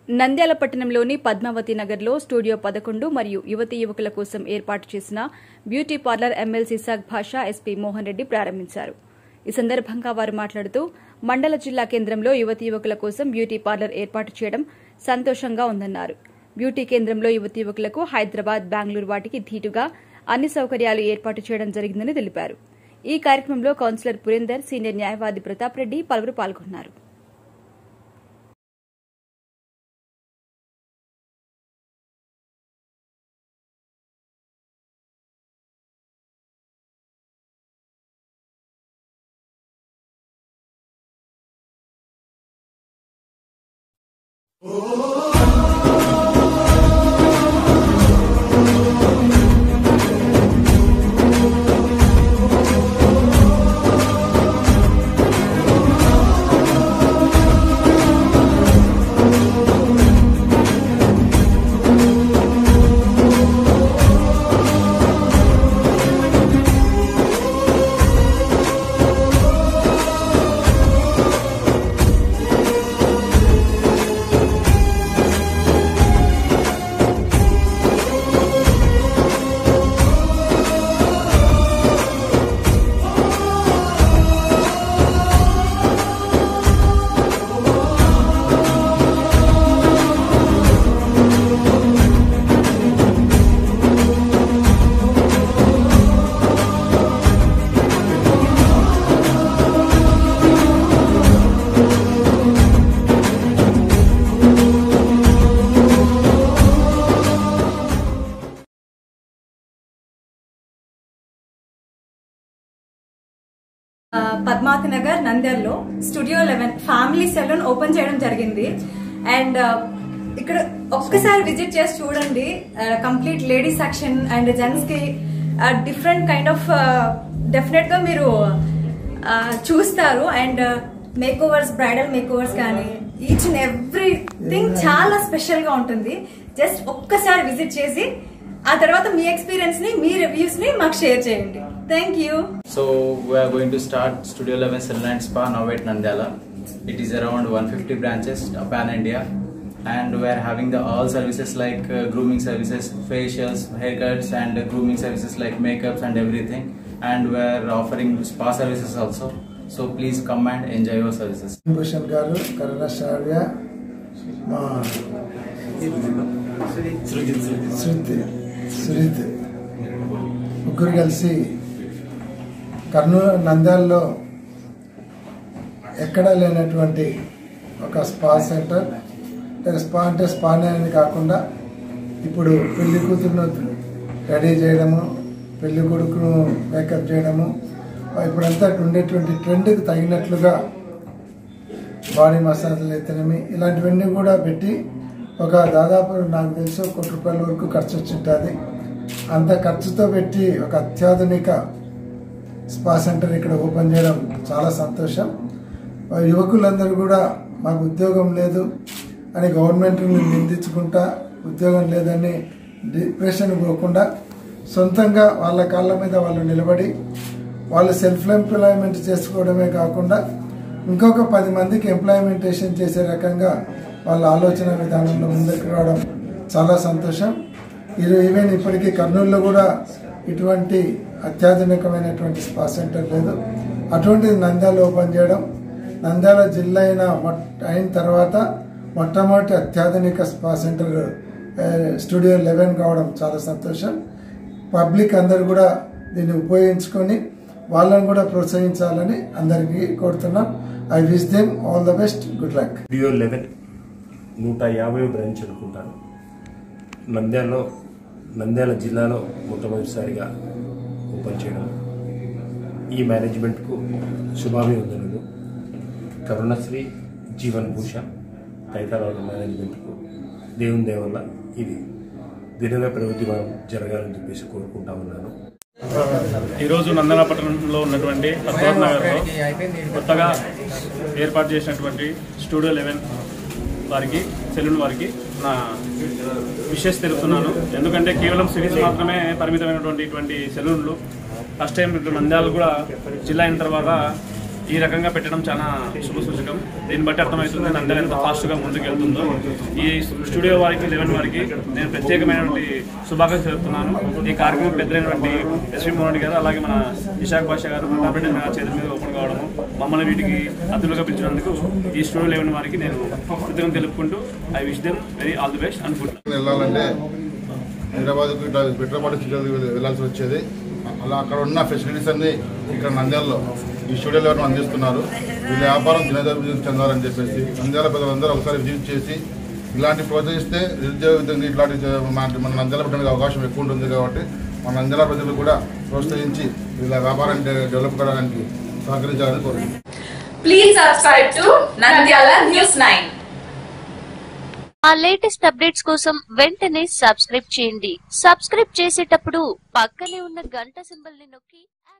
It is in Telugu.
నంద్యాల పట్టణంలోని పద్మావతి నగర్లో స్టూడియో పదకొండు మరియు యువతీ యువకుల కోసం ఏర్పాటు చేసిన బ్యూటీ పార్లర్ ఎమ్మెల్సీ సాగ్ భాష ఎస్పీ మోహన్ రెడ్డి ప్రారంభించారు ఈ సందర్భంగా వారు మాట్లాడుతూ మండల జిల్లా కేంద్రంలో యువతీ యువకుల కోసం బ్యూటీ పార్లర్ ఏర్పాటు చేయడం సంతోషంగా ఉందన్నారు బ్యూటీ కేంద్రంలో యువతీ యువకులకు హైదరాబాద్ బెంగళూరు వాటికి ధీటుగా అన్ని సౌకర్యాలు ఏర్పాటు చేయడం జరిగిందని తెలిపారు ఈ కార్యక్రమంలో కౌన్సిలర్ పురేందర్ సీనియర్ న్యాయవాది ప్రతాప్ రెడ్డి పలువురు పాల్గొన్నారు ఆ, పద్మావతి నగర్ నంద్యాలలో studio eleven family salon open చేయడం జరిగింది అండ్ ఆ, ఇక్కడ ఒక్కసారి విజిట్ చేసి చూడండి complete ladies section and gents కి డిఫరెంట్ కైండ్ ఆఫ్ డెఫినెట్ గా మీరు ఆ, చూస్తారు and makeovers bridal makeovers కానీ ఈచ్ అండ్ ఎవ్రీథింగ్ చాలా స్పెషల్ గా ఉంటుంది జస్ట్ ఒక్కసారి విజిట్ చేసి ఆ తర్వాత మీ ఎక్స్పీరియన్స్ ని మీ రివ్యూస్ ని మాకు షేర్ చేయండి thank you So we are going to start Studio 11 Salon and Spa now at Nandyala. It is around 150 branches uh, pan India, and we are having the all services like uh, grooming services, facials, haircuts, and uh, grooming services like makeups and everything. And we are offering spa services also. So please come and enjoy your services. Bhushan గారు కరుణాశ్రావ్య మా శృతి సురీత్ ముగ్గురు కలిసి కర్నూలు నంద్యాలలో ఎక్కడా లేనటువంటి ఒక స్పా సెంటర్ అంటే స్పా అంటే స్పానే అని కాకుండా ఇప్పుడు పెళ్లి కూతురును రెడీ చేయడము పెళ్లి కొడుకును మేకప్ చేయడము ఇప్పుడంతా ఉండేటువంటి ట్రెండ్కి తగినట్లుగా బాడీ మసాజ్లు అయితేనేమి ఇలాంటివన్నీ కూడా పెట్టి ఒక దాదాపు నాకు తెలిసి ఒక కోటి రూపాయల వరకు ఖర్చు వచ్చి ఉంటుంది అంత ఖర్చుతో పెట్టి ఒక అత్యాధునిక స్పా సెంటర్ ఇక్కడ ఓపెన్ చేయడం చాలా సంతోషం యువకులందరూ కూడా మాకు ఉద్యోగం లేదు అని గవర్నమెంట్ని నిందించుకుంటా ఉద్యోగం లేదని డిప్రెషన్ పోకుండా సొంతంగా వాళ్ళ కాళ్ళ మీద వాళ్ళు నిలబడి వాళ్ళు సెల్ఫ్ ఎంప్లాయ్మెంట్ చేసుకోవడమే కాకుండా ఇంకొక పది మందికి ఎంప్లాయ్మెంటేషన్ చేసే రకంగా వాళ్ళ ఆలోచన విధానంలో ముందుకు రావడం చాలా సంతోషం ఈరోజు ఈవెన్ ఇప్పటికీ కర్నూలులో కూడా ఇటువంటి అత్యాధునికమైనటువంటి స్పా సెంటర్ లేదు అటువంటిది నంద్యాల ఓపెన్ చేయడం నంద్యాల జిల్లా అయిన మొట్- అయిన తర్వాత మొట్టమొదటి అత్యాధునిక స్పా సెంటర్ ఆ, స్టూడియో లెవెన్ కావడం చాలా సంతోషం పబ్లిక్ అందరు కూడా దీన్ని ఉపయోగించుకొని వాళ్ళని కూడా ప్రోత్సహించాలని అందరికీ కోరుతున్నాం I wish them all the best good luck studio eleven నూట యాభై బ్రాంచ్ అనుకుంటాను నంద్యాలలో నంద్యాల జిల్లాలో మొట్టమొదటిసారిగా ఓపెన్ చేయడం ఈ మేనేజ్మెంట్కు శుభాభివందనలు కరుణశ్రీ జీవన్ భూషణ్ తదితర మేనేజ్మెంట్కు దేవుని దేవల్ల ఇది దినమే ప్రవృత్తిమానం జరగాలని చెప్పేసి కోరుకుంటా ఉన్నాను ఈరోజు నందన పట్టణంలో ఉన్నటువంటి పద్మావతి నగర్లో కొత్తగా ఏర్పాటు చేసినటువంటి స్టూడియో లెవెన్ వారికి సెలూన్ వారికి నా విషెస్ తెలుపుతున్నాను ఎందుకంటే కేవలం సిరీస్ మాత్రమే పరిమితమైనటువంటి ఇటువంటి సెలూన్లు ఫస్ట్ టైం ఇప్పుడు నంద్యాల కూడా జిల్లా అయిన తర్వాత ఈ రకంగా పెట్టడం చాలా శుభ సూచకం దీన్ని బట్టి అర్థమవుతుంది నంద్యాల ఎంత ఫాస్ట్గా ముందుకు వెళ్తుందో ఈ స్టూడియో వారికి లెవెన్ వారికి నేను ప్రత్యేకమైనటువంటి శుభాకాంక్షలు చెప్తున్నాను ఈ కార్యక్రమం పెద్దలైనటువంటి ఎస్వి మోహన్ గారు అలాగే మన ఇషాక్ భాష గారు ప్రతాప్ రెడ్డి గారి చేతుల మీద ఓపెన్ కావడము మమ్మల్ని వీటికి అతులుగా పిలిచినందుకు ఈ స్టూడియో లెవెన్ వారికి నేను కృతజ్ఞత తెలుపుకుంటూ I wish them very all the best అనుకుంటున్నాను వెళ్ళాలంటే హైదరాబాద్కు ఇట్లా పెట్రోపాటి సిటీకి వెళ్ళాల్సి వచ్చేది అలా అక్కడ ఉన్న ఫెసిలిటీస్ అన్ని ఇక్కడ నంద్యాలలో ఈ స్టూడియోలో ఎవరు అందిస్తున్నారు వీళ్ళ వ్యాపారం దినదభివృద్ధి చెందాలని చెప్పేసి నంద్యాల ప్రజలందరూ ఒకసారి విజిట్ చేసి ఇలాంటి ప్రోత్సహిస్తే నిరుద్యోగ విధంగా ఇట్లాంటి జ- మన మన నంద్యాల పెట్టడానికి అవకాశం ఎక్కువ ఉంటుంది కాబట్టి మన నంద్యాల ప్రజలు కూడా ప్రోత్సహించి వీళ్ళ వ్యాపారాన్ని డె- డెవలప్ చేయడానికి సహకరించాలని కోరుకుంటున్నాను Please subscribe to Nandyala News 9. మా లేటెస్ట్ అప్డేట్స్ కోసం వెంటనే సబ్స్క్రైబ్ చేయండి సబ్స్క్రైబ్ చేసేటప్పుడు పక్కనే ఉన్న గంట సింబల్ ని నొక్కి